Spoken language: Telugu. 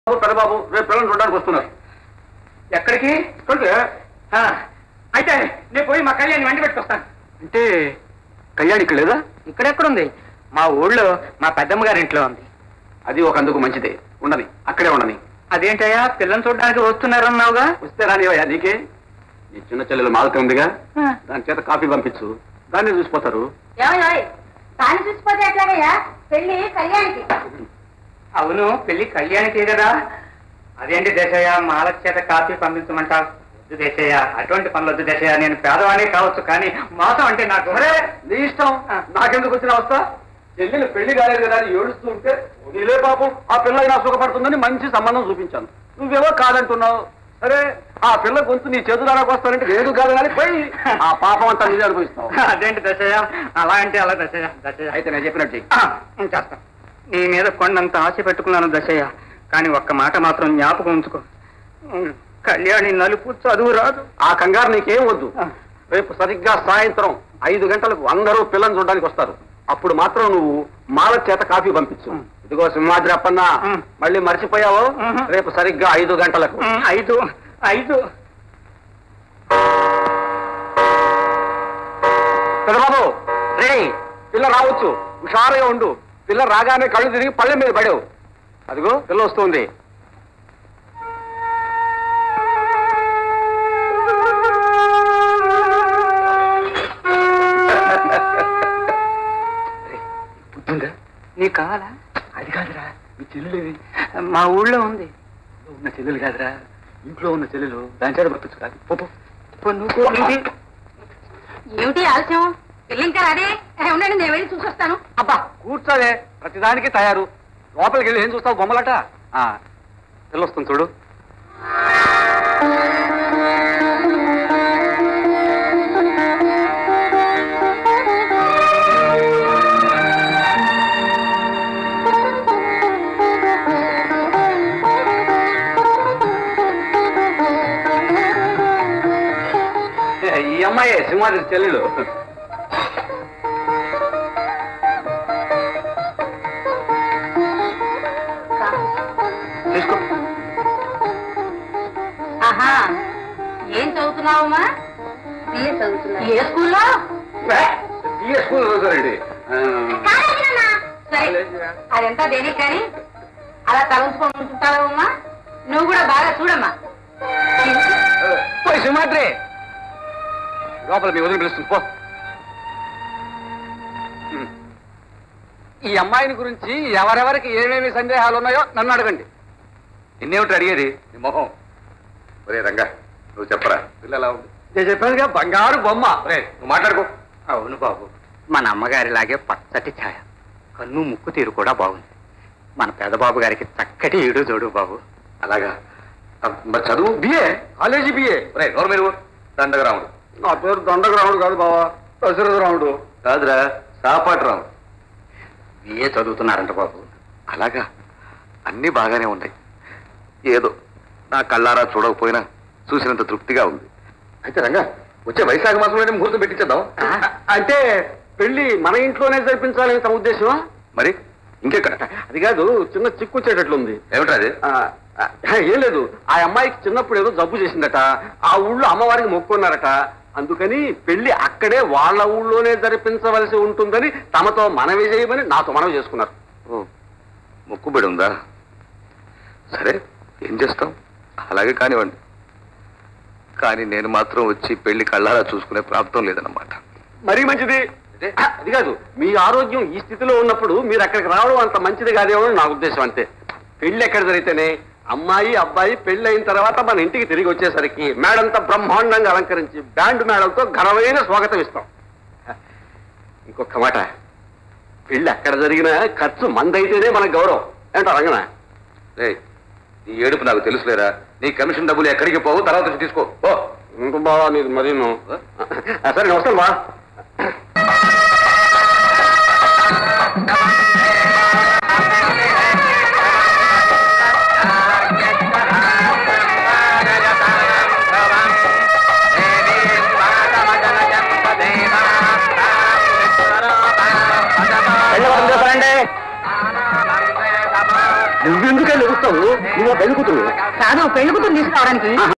పెద్దబాబు రేపు పిల్లలు చూడడానికి వస్తున్నారు ఎక్కడికి ఇక్కడికి ఆ, అయితే నేను పోయి మా కళ్యాణ్ వెంట పెట్టుకొస్తాను అంటే కళ్యాణ్ ఇక్కడ లేదా ఇక్కడెక్కడుంది మా ఊళ్ళో మా పెద్దమ్మ గారి ఇంట్లో ఉంది అది ఒక అందుకు మంచిదే ఉండని అక్కడే ఉండని అదేంటయ్యా పిల్లని చూడడానికి వస్తున్నారన్నావుగా వస్తే రానివయ్యా నీకే నీ చిన్న చెల్లెలు మాలత ఉందిగా దాని చేత కాఫీ పంపించు దాన్ని చూసిపోతారు ఏమయ్యోయ్ తాను చూసిపోతే ఎట్లాగయ్యా పెళ్లి కళ్యాణికి అవును పెళ్లి కళ్యాణికే కదా అదేంటి దేశయ్య మాలక్ చేత కాఫీ పంపించమంటావు వద్దు దేశయ్య అటువంటి పనులు వద్దు దేశయ్య నేను పేదవాణి కావచ్చు కానీ మోసం అంటే నాకు అరే నీ ఇష్టం నాకెందుకు వచ్చిన అవస్థ చెల్లెలు పెళ్లి కాలేదు కదా అని ఏడుస్తూ ఉంటే నీలే పాపం ఆ పిల్ల అయినా సుఖపడుతుందని మంచి సంబంధం చూపించాను నువ్వేమో కాదంటున్నావు సరే ఆ పిల్ల గొంతు నీ చేతులారాకు వస్తానంటే లేదు కాదు కానీ పోయి ఆ పాపం అంతా నీదే అనుభవిస్తావు అదేంటి దశయ్య అలా అంటే అలా దశయ్య దశయ్య అయితే నేను చెప్పినట్టు చెయ్యి. ఆ, చేస్తా నీ మీద కొండంత ఆశ పెట్టుకున్నాను దశయ్య కానీ ఒక్క మాట మాత్రం జ్ఞాపకం ఉంచుకో ఉమ్, కళ్యాణి నలుపు చదువు రాదు ఆ కంగారు నీకేం వద్దు రేపు సరిగ్గా సాయంత్రం ఐదు గంటలకు అందరూ పిల్లని చూడడానికి వస్తారు అప్పుడు మాత్రం నువ్వు మాల చేత కాఫీ పంపించు ఇదిగో సింహాద్రి అప్పన్న ఉం. మళ్ళీ మర్చిపోయావు ఉహు. రేపు సరిగ్గా ఐదు గంటలకు ఉమ్, ఐదు ఐదు పెద్దబాబు రే పిల్ల రావచ్చు హుషారుగా ఉండు పిల్ల రాగానే కళ్ళు తిరిగి పళ్ళె మీద పడావు అదిగో పిల్ల వస్తుంది బుద్ధిందా నీకు కావాలా అది కాదురా మీ చెల్లెలు మా ఊళ్ళో ఉంది ఉన్న చెల్లెలు కాదురా ఇంట్లో ఉన్న చెల్లెలు దాని చేత పంపించు కాదు పో, పో. పో, నువ్వు పో, ఇది. ఏమిటి ఆలస్యం పెళ్లి ఇంకా రాదే ఏ, ఉండండి నేను వెళ్ళి చూసొస్తాను అబ్బా కూర్చోవే ప్రతిదానికి తయారు లోపలికి వెళ్ళి ఏం చూస్తావు బొమ్మలట ఆ, పిల్ల వస్తుంది చూడు ఈ అమ్మాయి సింహాద్రి చెల్లెలు తీసుకో ఆహా ఏం చదువుతున్నావమ్మా బిఏ చదువుతున్నా ఏ స్కూల్లో ఈ స్కూల్ చదువుతారండి సరే అదంతా దేనికి కానీ అలా తలంచుకొని ఉంటుంటావమ్మా నువ్వు కూడా బాగా చూడమ్మా పోయి సింహాద్రి లోపల మీ వదిలి పిలుస్తుంది పో ఉమ్. ఈ అమ్మాయిని గురించి ఎవరెవరికి ఏమేమి సందేహాలు ఉన్నాయో నన్ను అడగండి నిన్నేమిటి అడిగేది నీ మొహం ఒరే రంగా నువ్వు చెప్పరా పిల్ల ఎలా ఉంది నేను చెప్పానుగా బంగారు బొమ్మ ఒరే నువ్వు మాట్లాడుకో అవును బాబు మన అమ్మగారిలాగే పచ్చటి ఛాయ కన్ను ముక్కు తీరు కూడా బాగుంది మన పెదబాబు గారికి చక్కటి ఈడు జోడు బాబు అలాగా ఆ, మరి చదువు బిఏ కాలేజీ బిఏ ఒరే నోరు మీరు దండగరాముడు నా పేరు దండగ్రాముడు కాదు బావా దశరథ రాముడు కాదురా సాపాటు రాముడు ఏ చదువుతున్నారంట బాబు అలాగా అన్నీ బాగానే ఉన్నాయి ఏదో నా కళ్ళారా చూడకపోయినా చూసినంత తృప్తిగా ఉంది అయితే రంగా వచ్చే వైశాఖ మాసంలోనే ముహూర్తం పెట్టించేద్దాం అంటే పెళ్లి మన ఇంట్లోనే జరిపించాలని తమ ఉద్దేశం మరి ఇంకెక్కడ అది కాదు చిన్న చిక్కు వచ్చేటట్లుంది ఏమిటా అది ఆ, ఆ, ఏం లేదు ఆ అమ్మాయికి చిన్నప్పుడు ఏదో జబ్బు చేసిందట ఆ ఊళ్ళో అమ్మవారికి మొక్కున్నారట అందుకని పెళ్లి అక్కడే వాళ్ళ ఊళ్ళోనే జరిపించవలసి ఉంటుందని తమతో మనవి చేయమని నాతో మనవి చేసుకున్నారు ఓ మొక్కుబడి ఉందా సరే ఏం చేస్తాం అలాగే కానివ్వండి కానీ నేను మాత్రం వచ్చి పెళ్లి కళ్ళారా చూసుకునే ప్రాప్తం లేదన్నమాట మరీ మంచిది ఆ, అది కాదు మీ ఆరోగ్యం ఈ స్థితిలో ఉన్నప్పుడు మీరు అక్కడికి రావడం అంత మంచిది కాదేమో అని నా ఉద్దేశం అంతే పెళ్లి ఎక్కడ జరిగితేనే అమ్మాయి అబ్బాయి పెళ్లి అయిన తర్వాత మన ఇంటికి తిరిగి వచ్చేసరికి మేడంతా బ్రహ్మాండంగా అలంకరించి బ్యాండ్ మేడంతో ఘనమైన స్వాగతం ఇస్తాం ఇంకొక మాట పెళ్లి అక్కడ జరిగిన ఖర్చు మందైతేనే మన గౌరవం ఏంటో రంగన రే నీ ఏడుపు నాకు తెలుసులేరా నీ కమిషన్ డబ్బులు ఎక్కడికి పోవు తర్వాత వచ్చి తీసుకో ఓ ఇంకో బావా నీకు మరీ నువ్వు ఆ, సరే నేను వస్తాను బా నువ్వెందుకే లెగుస్తావు ఇదిగో పెళ్లి కూతురు కాదు పెళ్లి కూతురు తీసుకురావడానికి